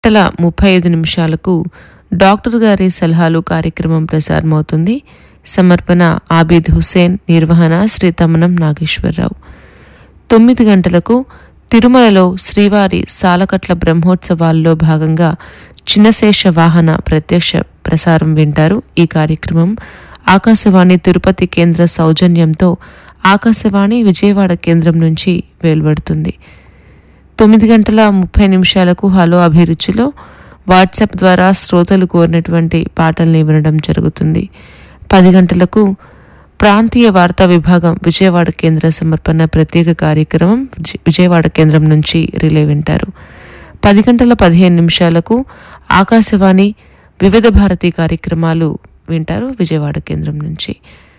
గంటల ముప్పై ఐదు నిమిషాలకు డాక్టర్ గారి సలహాలు కార్యక్రమం ప్రసారమవుతుంది సమర్పణ ఆబిద్ హుసేన్ నిర్వహణ శ్రీ తమనం నాగేశ్వరరావు తొమ్మిది గంటలకు తిరుమలలో శ్రీవారి సాలకట్ల బ్రహ్మోత్సవాల్లో భాగంగా చిన్నశేష వాహన ప్రత్యక్ష ప్రసారం వింటారు ఈ కార్యక్రమం ఆకాశవాణి తిరుపతి కేంద్ర సౌజన్యంతో ఆకాశవాణి విజయవాడ కేంద్రం నుంచి వెలువడుతుంది తొమ్మిది గంటల ముప్పై నిమిషాలకు హలో అభిరుచిలో వాట్సాప్ ద్వారా శ్రోతలు కోరినటువంటి పాటల్ని వినడం జరుగుతుంది పది గంటలకు ప్రాంతీయ వార్తా విభాగం విజయవాడ కేంద్ర సమర్పణ ప్రత్యేక కార్యక్రమం విజ- విజయవాడ కేంద్రం నుంచి రిలే వింటారు పది గంటల పదిహేను నిమిషాలకు ఆకాశవాణి వివిధ భారతి కార్యక్రమాలు వింటారు విజయవాడ కేంద్రం నుంచి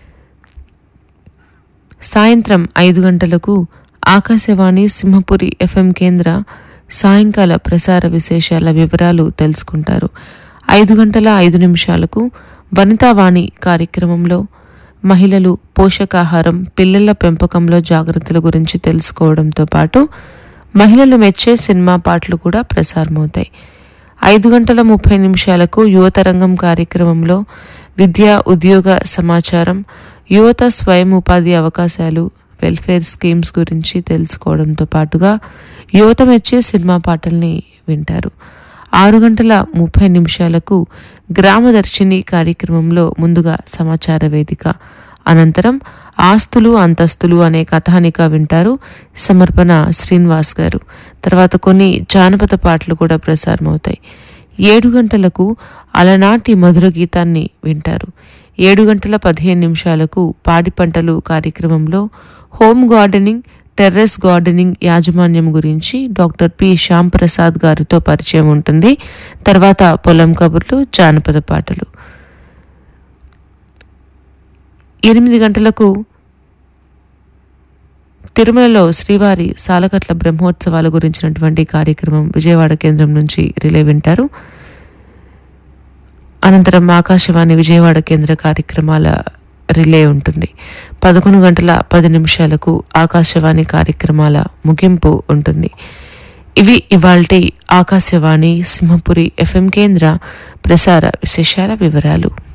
సాయంత్రం ఐదు గంటలకు ఆకాశవాణి సింహపురి ఎఫ్ఎం కేంద్ర సాయంకాల ప్రసార విశేషాల వివరాలు తెలుసుకుంటారు ఐదు గంటల ఐదు నిమిషాలకు వనితావాణి కార్యక్రమంలో మహిళలు పోషకాహారం పిల్లల పెంపకంలో జాగ్రత్తల గురించి తెలుసుకోవడంతో పాటు మహిళలు మెచ్చే సినిమా పాటలు కూడా ప్రసారమవుతాయి ఐదు గంటల ముప్పై నిమిషాలకు యువతరంగం కార్యక్రమంలో విద్య ఉద్యోగ సమాచారం యువత స్వయం ఉపాధి అవకాశాలు వెల్ఫేర్ స్కీమ్స్ గురించి తెలుసుకోవడంతో పాటుగా యువత మెచ్చే సినిమా పాటల్ని వింటారు ఆరు గంటల ముప్పై నిమిషాలకు గ్రామదర్శిని కార్యక్రమంలో ముందుగా సమాచార వేదిక అనంతరం ఆస్తులు అంతస్తులు అనే కథానిక వింటారు సమర్పణ శ్రీనివాస్ గారు తర్వాత కొన్ని జానపద పాటలు కూడా ప్రసారమవుతాయి ఏడు గంటలకు అలనాటి మధుర గీతాన్ని వింటారు ఏడు గంటల పదిహేను నిమిషాలకు పాడి పంటలు కార్యక్రమంలో హోమ్ గార్డెనింగ్ టెర్రస్ గార్డెనింగ్ యాజమాన్యం గురించి డాక్టర్ పి శ్యామ్ ప్రసాద్ గారితో పరిచయం ఉంటుంది తర్వాత పొలం కబుర్లు జానపద పాటలు ఎనిమిది గంటలకు తిరుమలలో శ్రీవారి సాలకట్ల బ్రహ్మోత్సవాల గురించినటువంటి కార్యక్రమం విజయవాడ కేంద్రం నుంచి రిలే వింటారు అనంతరం ఆకాశవాణి విజయవాడ కేంద్ర కార్యక్రమాల రిలే ఉంటుంది పదకొండు గంటల పది నిమిషాలకు ఆకాశవాణి కార్యక్రమాల ముగింపు ఉంటుంది ఇవి ఇవాల్టి ఆకాశవాణి సింహపురి ఎఫ్ఎం కేంద్ర ప్రసార విశేషాల వివరాలు